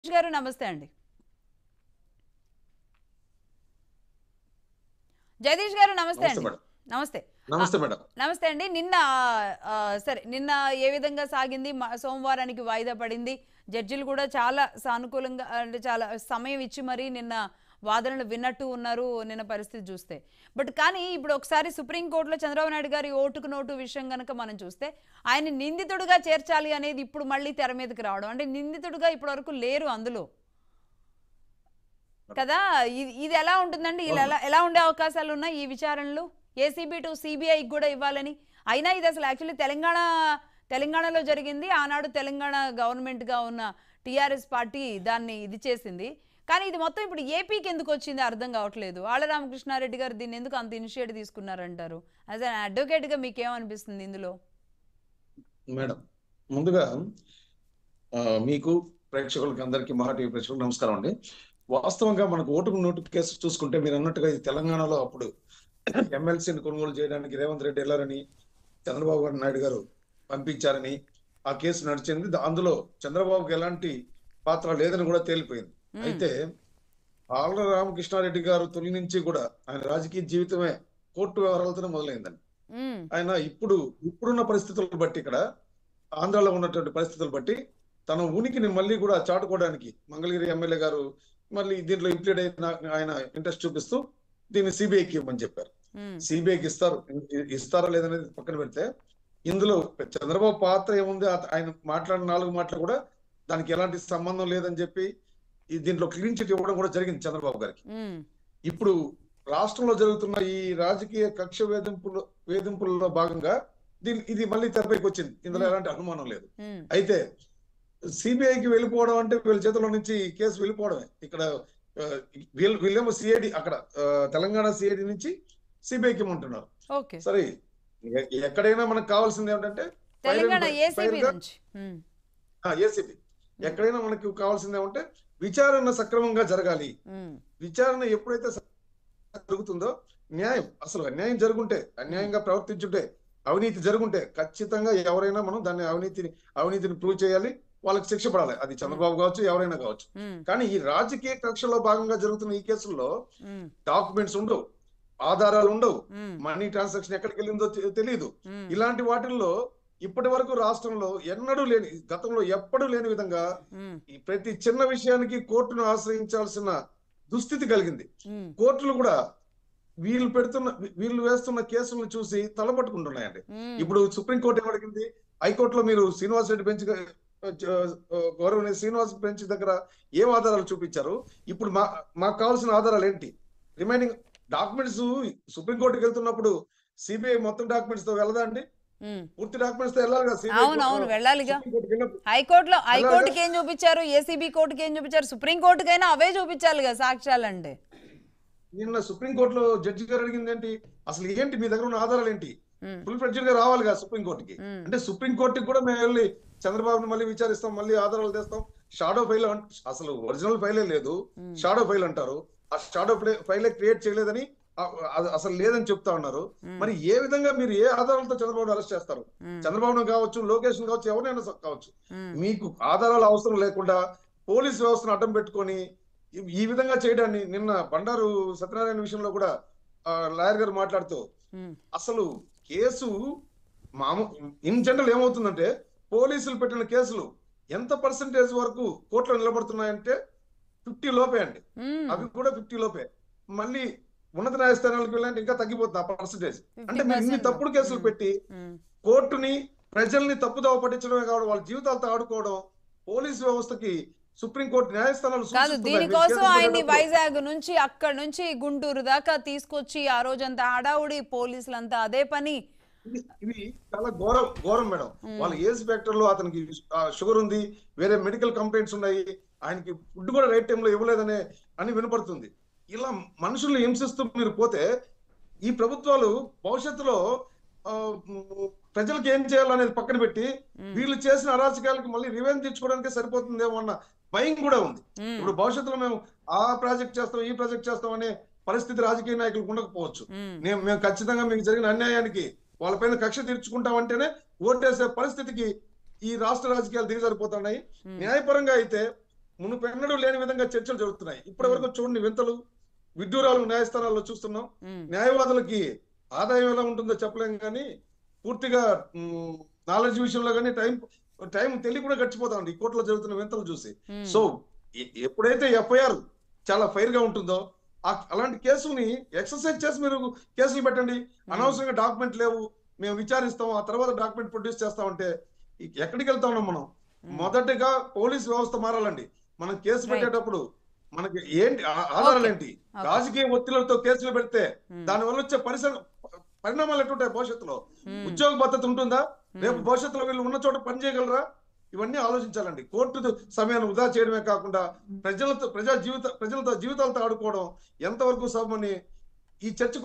జగదీష్ గారు నమస్తే అండి జగదీష్ గారు నమస్తే నమస్తే అండి మేడం. నమస్తే నమస్తే మేడం నమస్తే అండి నిన్న ఆ, సరే నిన్న ఏ విధంగా సాగింది మ- సోమవారానికి వాయిదా పడింది జడ్జిలు కూడా చాలా సానుకూలంగా అంటే చాలా సమయం ఇచ్చి మరీ నిన్న వాదనలు విన్నట్టు ఉన్నారు నిన్న పరిస్థితి చూస్తే బట్ కానీ ఇప్పుడు ఒకసారి సుప్రీంకోర్టులో చంద్రబాబు నాయుడు గారి ఓటుకు నోటు విషయం కనుక మనం చూస్తే ఆయన నిందితుడుగా చేర్చాలి అనేది ఇప్పుడు మళ్ళీ తెర మీదకి రావడం అంటే నిందితుడుగా ఇప్పటి వరకు లేరు అందులో కదా ఇది ఇది ఎలా ఉంటుందండి ఇలా ఎలా ఎలా ఉండే అవకాశాలు ఉన్నాయి ఈ విచారణలు ఏసీబీ టు సిబిఐకి కూడా ఇవ్వాలని అయినా ఇది అసలు యాక్చువల్లీ తెలంగాణ తెలంగాణలో జరిగింది ఆనాడు తెలంగాణ గవర్నమెంట్గా ఉన్న టీఆర్ఎస్ పార్టీ దాన్ని ఇది చేసింది కానీ ఇది మొత్తం ఇప్పుడు ఏపీకి ఎందుకు వచ్చింది అర్థం కావట్లేదు ఆళ్ళ రామకృష్ణారెడ్డి గారు దీన్ని ఎందుకు అంత ఇనిషియేటివ్ తీసుకున్నారంటారు యాజ్ అన్ అడ్వకేట్గా మీకేమనిపిస్తుంది ఇందులో మేడం ముందుగా ఆ, మీకు ప్రేక్షకులకి అందరికీ మహా టీవీ ప్రేక్షకులకు నమస్కారం అండి వాస్తవంగా మనకు ఓటుకు నోటు కేసు చూసుకుంటే మీరు అన్నట్టుగా ఇది తెలంగాణలో అప్పుడు ఎమ్మెల్సీని కొనుగోలు చేయడానికి రేవంత్ రెడ్డి వెళ్ళారని చంద్రబాబు గారు నాయుడు గారు పంపించారని ఆ కేసు నడిచింది దా- అందులో చంద్రబాబుకి ఎలాంటి పాత్ర లేదని కూడా తేలిపోయింది మ్మ్. అయితే ఆళ్ళ రామకృష్ణారెడ్డి గారు తొలి నుంచి కూడా ఆయన రాజకీయ జీవితమే కోర్టు వ్యవహారాలతోనే మొదలైందండి మ్మ్. ఆయన ఇప్పుడు ఇప్పుడున్న పరిస్థితులను బట్టి ఇక్కడ ఆంధ్రాలో ఉన్నటువంటి పరిస్థితులు బట్టి తన ఉనికిని మళ్ళీ కూడా చాటుకోవడానికి మంగళగిరి ఎమ్మెల్యే గారు మళ్ళీ దీంట్లో ఇంప్లీడ్ అయిన ఆయన ఇంట్రెస్ట్ చూపిస్తూ దీన్ని సిబిఐకి ఇవ్వమని చెప్పారు మ్మ్. సిబిఐకి ఇస్తారు ఇ- ఇస్తారా లేదనేది పక్కన పెడితే ఇందులో చంద్రబాబు పాత్ర ఏముంది ఆ- ఆయన మాట్లాడిన నాలుగు మాటలు కూడా దానికి ఎలాంటి సంబంధం లేదని చెప్పి ఈ దీంట్లో క్లీన్ చిట్ ఇవ్వడం కూడా జరిగింది చంద్రబాబు గారికి మ్మ్. ఇప్పుడు రాష్ట్రంలో జరుగుతున్న ఈ రాజకీయ కక్ష వేధింపులు వేధింపులలో భాగంగా దీని ఇది మళ్ళీ తెరపైకి వచ్చింది ఇందులో ఎలాంటి అనుమానం లేదు మ్మ్. అయితే సిబిఐకి వెళ్ళిపోవడం అంటే వీళ్ళ చేతుల్లో నుంచి ఈ కేసు వెళ్ళిపోవడమే ఇక్కడ ఆ, వీళ్ళు వీళ్ళేమో సిఐడి అక్కడ ఆ, తెలంగాణ సిఐడి నుంచి సిబిఐకి ఇమ్మంటున్నారు ఓకే సరే ఎ- ఎక్కడైనా మనకు కావాల్సింది ఏమిటంటే తెలంగాణ ఫైర్ ఏసీబీ ఫైర్గా- నుంచి మ్మ్. ఏసీబీ ఎక్కడైనా మనకి కావాల్సింది ఏమంటే విచారణ సక్రమంగా జరగాలి మ్మ్. విచారణ ఎప్పుడైతే స- జరుగుతుందో న్యాయం అసలు అన్యాయం జరుగుంటే అన్యాయంగా ప్రవర్తించుంటే అవినీతి జరుగుంటే ఖచ్చితంగా ఎవరైనా మనం దాన్ని అవినీతిని అవినీతిని ప్రూవ్ చేయాలి వాళ్ళకి శిక్ష పడాలి అది చంద్రబాబు కావచ్చు ఎవరైనా కావచ్చు మ్మ్. కానీ ఈ రాజకీయ కక్షలో భాగంగా జరుగుతున్న ఈ కేసుల్లో మ్మ్. డాక్యుమెంట్స్ ఉండవు ఆధారాలు ఉండవు మ్మ్. మనీ ట్రాన్సాక్షన్ ఎక్కడికి వెళ్ళిందో తె- తెలియదు మ్మ్. ఇలాంటి వాటిల్లో ఇప్పటి వరకు రాష్ట్రంలో ఎన్నడూ లేని గతంలో ఎప్పుడూ లేని విధంగా మ్మ్. ఈ ప్రతి చిన్న విషయానికి కోర్టును ఆశ్రయించాల్సిన దుస్థితి కలిగింది మ్మ్. కోర్టులు కూడా వీళ్ళు పెడుతున్న వీళ్ళు వేస్తున్న కేసులను చూసి తలపట్టుకుంటున్నాయండి మ్మ్. ఇప్పుడు సుప్రీంకోర్టు ఏమడిగింది హైకోర్టులో మీరు శ్రీనివాస్ రెడ్డి బెంచ్ గ- జ- గౌరవనీయ శ్రీనివాస్ బెంచ్ దగ్గర ఏం ఆధారాలు చూపించారు ఇప్పుడు మా మాకు కావాల్సిన ఆధారాలు ఏంటి రిమైనింగ్ డాక్యుమెంట్స్ సుప్రీంకోర్టుకి వెళ్తున్నప్పుడు సిబిఐ మొత్తం డాక్యుమెంట్స్ తో వెళ్ళదా అండి మ్మ్. పూర్తి డాక్యుమెంట్స్ తో వెళ్ళాలి కదా CBI అవును అవును వెళ్ళాలిగా సుప్రీంకోర్టుకి వెళ్ళినప్పుడు హైకోర్టులో హైకోర్టుకి ఏం చూపించారు ఏసీబీ కోర్టుకి ఏం చూపించారు సుప్రీం కోర్టుకైనా అవే చూపించాలి కదా సాక్ష్యాలంటే నిన్న సుప్రీంకోర్టులో జడ్జి గారు అడిగింది ఏంటి అసలు ఏంటి మీ దగ్గర ఉన్న ఆధారాలు ఏంటి మ్మ్. ఫుల్ ఫ్లెడ్జెడ్ గా రావాలి కదా సుప్రీంకోర్టుకి మ్మ్. అంటే సుప్రీంకోర్టుకి కూడా మేము వెళ్ళి చంద్రబాబుని మళ్ళీ విచారిస్తాం మళ్ళీ ఆధారాలు తెస్తాం షాడో ఫైల్ అసలు ఒరిజినల్ ఫైలే లేదు మ్మ్. షాడో ఫైల్ అంటారు ఆ షాడో ఫైలే క్రియేట్ చేయలేదని ఆ- అది అసలు లేదని చెప్తా ఉన్నారు మ్మ్. మరి ఏ విధంగా మీరు ఏ ఆధారాలతో చంద్రబాబు అరెస్ట్ చేస్తారు మ్మ్. చంద్రబాబు కావచ్చు లోకేష్ కావచ్చు ఎవరైనా స- కావచ్చు మ్మ్. మీకు ఆధారాలు అవసరం లేకుండా పోలీస్ వ్యవస్థను అడ్డం పెట్టుకొని ఈ- ఈ విధంగా చేయడాన్ని నిన్న బండారు సత్యనారాయణ విషయంలో కూడా ఆ, లాయర్ గారు మాట్లాడుతూ మ్మ్. అసలు కేసు మామూ ఇన్ జనరల్ ఏమవుతుందంటే పోలీసులు పెట్టిన కేసులు ఎంత పర్సెంటేజ్ వరకు కోర్టులో నిలబడుతున్నాయంటే ఫిఫ్టీ లోపే అండి మ్మ్. అవి కూడా ఫిఫ్టీ లోపే మళ్ళీ ఉన్నత న్యాయస్థానాలకు వెళ్ళాలంటే ఇంకా తగ్గిపోతుంది ఆ పర్సెంటేజ్ అంటే మీరు ఇన్ని 50% తప్పుడు కేసులు మ్మ్. పెట్టి మ్మ్. కోర్టుని ప్రజల్ని తప్పుదోవ పట్టించడమే కావడం వాళ్ళ జీవితాలతో ఆడుకోవడం పోలీస్ వ్యవస్థకి సుప్రీంకోర్టు న్యాయస్థానాలు కాదు సూచిస్తున్నాయి. దీనికోసం మీరు ఆయన్ని కేసులు వైజాగ్ నుంచి అక్కడ నుంచి గుంటూరు దాకా తీసుకొచ్చి ఆ రోజంతా హడావుడి పోలీసులంతా అదే పని ఇది- ఇది చాలా ఘోరం ఘోరం మేడం మ్మ్. వాళ్ళ ఏజ్ ఫ్యాక్టర్ లో అతనికి షుగర్ ఉంది వేరే మెడికల్ కంప్లైంట్స్ ఉన్నాయి ఆయనకి ఫుడ్ కూడా రైట్ టైంలో ఇవ్వలేదనే అని వినపడుతుంది ఇలా మనుషుల్ని హింసిస్తూ మీరు పోతే ఈ ప్రభుత్వాలు భవిష్యత్తులో ఆ, మ్, ప్రజలకు ఏం చేయాలనేది పక్కన పెట్టి మ్మ్. వీళ్ళు చేసిన అరాచకాలకు మళ్ళీ రివెంజ్ తెచ్చుకోవడానికే సరిపోతుందేమో అన్న భయం కూడా ఉంది మ్మ్. ఇప్పుడు భవిష్యత్తులో మేము ఆ ప్రాజెక్ట్ చేస్తాం ఈ ప్రాజెక్ట్ చేస్తాం అనే పరిస్థితి రాజకీయ నాయకులకు ఉండకపోవచ్చు మ్మ్. నేను మేము ఖచ్చితంగా మీకు జరిగిన అన్యాయానికి వాళ్ళపైన కక్ష తీర్చుకుంటామంటేనే ఓటేసే పరిస్థితికి ఈ రాష్ట్ర రాజకీయాలు దిగజారిపోతున్నాయి మ్మ్. న్యాయపరంగా అయితే మునుపెన్నడూ లేని విధంగా చర్చలు జరుగుతున్నాయి ఇప్పటి వరకు చూడండి వింతలు విడ్డూరాలు న్యాయస్థానాల్లో చూస్తున్నాం ఉమ్, న్యాయవాదులకి ఆదాయం ఎలా ఉంటుందో చెప్పలేం కానీ పూర్తిగా నాలెడ్జ్ విషయంలో కానీ టైం టైం తెలియకుండా గడిచిపోతామండి ఈ కోర్టులో జరుగుతున్న వింతలు చూసి ఉమ్, సో ఎ- ఎప్పుడైతే ఎఫ్ఐఆర్ చాలా ఫైర్ గా ఉంటుందో ఆ- అలాంటి కేసుని ఎక్సర్సైజ్ చేసి మీరు కేసులు పెట్టండి అనవసరంగా డాక్యుమెంట్ లేవు మేము విచారిస్తాం ఆ తర్వాత డాక్యుమెంట్ ప్రొడ్యూస్ చేస్తామంటే ఇ- ఎక్కడికి వెళ్తా ఉన్నాం మనం ఉమ్. మొదటగా పోలీస్ వ్యవస్థ మారాలండి మనం కేసు Right. పెట్టేటప్పుడు మనకి ఏంటి ఆ- ఆధారాలు ఏంటి Okay. రాజకీయ ఒత్తిళ్లతో కేసులు పెడితే ఉమ్, దాని వల్ల వచ్చే పరిసర పరిణామాలు ఎట్లుంటాయి భవిష్యత్తులో ఉమ్, ఉద్యోగ భద్రత ఉంటుందా రేపు ఉమ్, భవిష్యత్తులో వీళ్ళు ఉన్న చోట పని చేయగలరా ఇవన్నీ ఆలోచించాలండి కోర్టు సమయాన్ని వృధా చేయడమే కాకుండా ప్రజలతో ప్రజా జీవిత ప్రజలతో జీవితాలతో ఆడుకోవడం ఎంతవరకు సబమని ఈ చర్చ